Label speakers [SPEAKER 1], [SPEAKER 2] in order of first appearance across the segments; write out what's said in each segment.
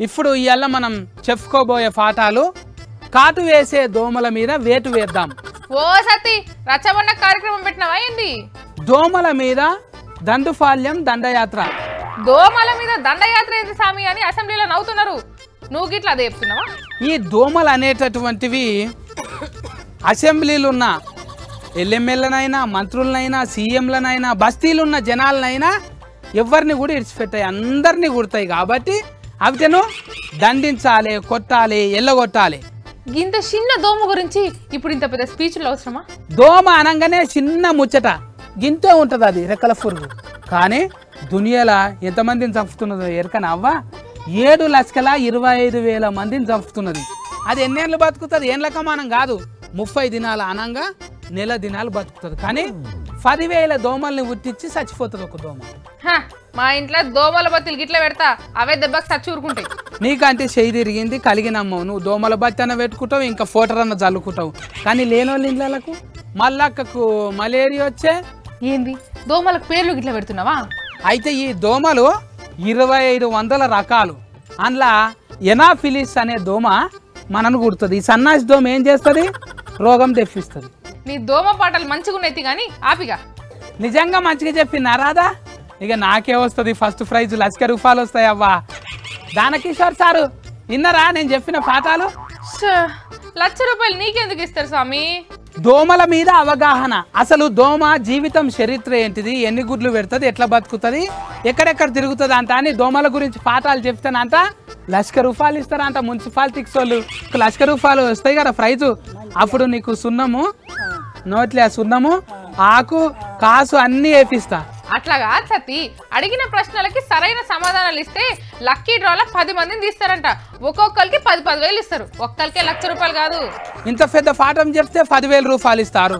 [SPEAKER 1] ఇప్పుడు ఇవాళ మనం చెప్పుకోబోయే పాఠాలు కాటు వేసే దోమల మీద వేటు వేద్దాం
[SPEAKER 2] ఓ సతీ రచ్చబండ కార్యక్రమం పెట్టినవా ఏంది
[SPEAKER 1] దోమల మీద దండుఫాల్యం దండయాత్ర
[SPEAKER 2] దోమల మీద దండయాత్ర ఏంది స్వామి అని అసెంబ్లీలో నవ్వుతున్నారు నువ్వు గిట్లా అదే చెప్తున్నావా
[SPEAKER 1] ఈ దోమలు అనేటటువంటివి అసెంబ్లీలు ఉన్న ఎల్ఎంఎల్నైనా మంత్రులనైనా సీఎంలనైనా బస్తీలున్న జనాలనైనా ఎవరిని కూడా ఇడిచిపెట్టాయి అందరినీ కుడతాయి కాబట్టి అవిటను దండించాలి కొట్టాలి ఎల్లగొట్టాలి
[SPEAKER 2] ఇంత చిన్న దోమ గురించి ఇప్పుడు ఇంత పెద్ద స్పీచ్లు అవసరమా
[SPEAKER 1] దోమ అనగానే చిన్న ముచ్చట గింతే ఉంటుంది అది రెక్కల పురుగు కానీ దునియాల ఎంతమందిని చంపుతున్నదో ఎరకన అవ్వ ఏడు లక్షల ఇరవై ఐదు వేల మందిని చంపుతున్నది అది ఎన్నేళ్ళు బతుకుతుంది ఏం లెక్కమానం కాదు ముప్పై దినాల అనంగా నెల దినాలు బతుకుతుంది కానీ పదివేల దోమల్ని ఉట్టించి చచ్చిపోతుంది ఒక దోమ
[SPEAKER 2] హ, మా ఇంట్లో దోమల బత్తిలు గిట్ల పెడతా అవే దెబ్బకి సచ్చి ఊరుకుంటాయి
[SPEAKER 1] నీకంటే చెయ్యి తిరిగింది కలిగినమ్మవు నువ్వు దోమల బత్తి అన్న పెట్టుకుంటావు ఇంకా ఫోటర్ అన్న జల్లుకుంటావు కానీ లేనోళ్ళ ఇళ్ళకు మల్లక్కకు మలేరియా వచ్చే
[SPEAKER 2] ఏంది దోమలకు పేర్లు గిట్ల పెడుతున్నావా
[SPEAKER 1] అయితే ఈ దోమలు ఇరవై ఐదు వందల రకాలు అందులో ఎనాఫిలిస్ అనే దోమ మనను కుడుతుంది ఈ సన్నాసి దోమ ఏం చేస్తుంది రోగం తెప్పిస్తుంది
[SPEAKER 2] నీ దోమ పాటలు మంచిగా ఉన్నాయి కానీ ఆపిగా
[SPEAKER 1] నిజంగా మంచిగా చెప్పినా రాదా ఇక నాకే వస్తుంది ఫస్ట్ ప్రైజ్ లక్ష రూపాయలు వస్తాయి అవ్వా దానకిషోర్ సారు విన్నరా నేను చెప్పిన పాఠాలు
[SPEAKER 2] ఛ, లక్ష రూపాయలు నీకెందుకు ఇస్తారు స్వామి
[SPEAKER 1] దోమల మీద అవగాహన అసలు దోమ జీవితం చరిత్ర ఏంటిది ఎన్ని గుడ్లు పెడుతుంది ఎట్లా బతుకుతుంది ఎక్కడెక్కడ తిరుగుతుంది అంట అని దోమల గురించి పాఠాలు చెప్తానంట లక్ష రూపాయలు ఇస్తారంట మున్సిపాలిటీస్ వాళ్ళు ఒక లక్ష రూపాయలు వస్తాయి కదా ప్రైజు అప్పుడు నీకు సున్నము నోట్లే సున్నము ఆకు కాసు అన్నీ వేపిస్తా
[SPEAKER 2] అట్లా కాదు సతీ అడిగిన ప్రశ్నలకి సరైన సమాధానాలు ఇస్తే లక్కీ డ్రాలో పది మందిని తీస్తారంట ఒక్కొక్కరికి పది పదివేలు ఇస్తారు ఒక్కరికే లక్ష రూపాయలు కాదు
[SPEAKER 1] ఇంత పెద్ద పాఠం చెప్తే పదివేల రూపాయలు ఇస్తారు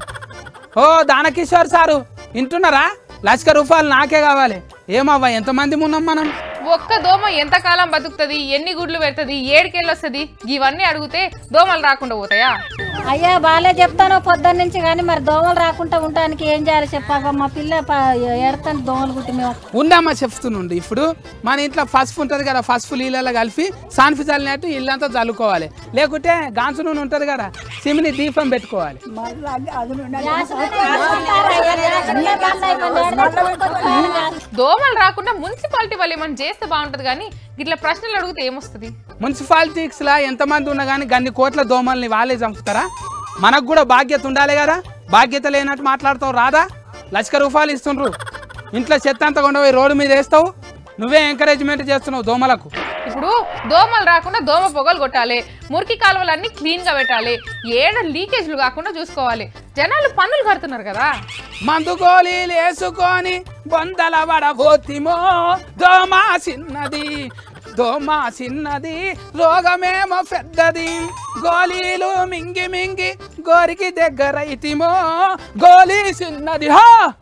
[SPEAKER 1] ఓ దానకిషోర్ సారు వింటున్నారా లక్ష రూపాయలు నాకే కావాలి ఏమవ్వా ఎంతమంది ఉన్నాం మనం
[SPEAKER 2] ఒక్క దోమ ఎంత కాలం బతుకుతుంది ఎన్ని గుడ్లు పెడుతుంది ఏడుకెళ్ళి వస్తుంది ఇవన్నీ అడిగితే దోమలు రాకుండా పోతాయా
[SPEAKER 3] అయ్యా బాలే చెప్తాను పొద్దున్న నుంచి కానీ మరి దోమలు రాకుండా ఉండడానికి ఏం చేయాలి చెప్పాక మా పిల్ల ఎడతాను దోమలు కుట్టి మేము
[SPEAKER 1] ఉందమ్మా చెప్తుండండి ఇప్పుడు మన ఇంట్లో పసుపు ఉంటుంది కదా పసుపు నీళ్ళలో కలిపి సాన్ఫి చల్లినట్టు ఇల్లంతా చల్లుకోవాలి లేకుంటే గాంచు నూనె ఉంటుంది కదా సిమిని దీపం పెట్టుకోవాలి
[SPEAKER 2] దోమలు రాకుండా మున్సిపాలిటీ వాళ్ళు ఏమైనా చేస్తే బాగుంటది కానీ ఇట్లా ప్రశ్నలు అడిగితే ఏమొస్తుంది
[SPEAKER 1] మున్సిపాలిటీస్ లా ఎంతమంది ఉన్నా కానీ గన్ని కోట్ల దోమల్ని వాళ్ళే చంపుతారా మనకు కూడా బాధ్యత ఉండాలి కదా బాధ్యత లేనట్టు మాట్లాడతావు రాదా లక్ష రూపాయలు ఇస్తుండ్రు ఇంట్లో చెత్త అంతా కొండపోయి రోడ్డు మీద వేస్తావు నువ్వే ఎంకరేజ్మెంట్ చేస్తున్నావు దోమలకు
[SPEAKER 2] ఇప్పుడు దోమలు రాకుండా దోమ పొగలు కొట్టాలి మురికి కాలువలన్నీ క్లీన్ గా పెట్టాలి ఏడ లీకేజ్లు కాకుండా చూసుకోవాలి జనాలు పన్నులు కడుతున్నారు కదా
[SPEAKER 1] మందు గోళీలు వేసుకొని బొందల వడబోతిమో దోమ చిన్నది దోమ చిన్నది రోగమేమో పెద్దది గోళీలు మింగి మింగి గోరికి దగ్గరైతిమో గోళీ చిన్నది హా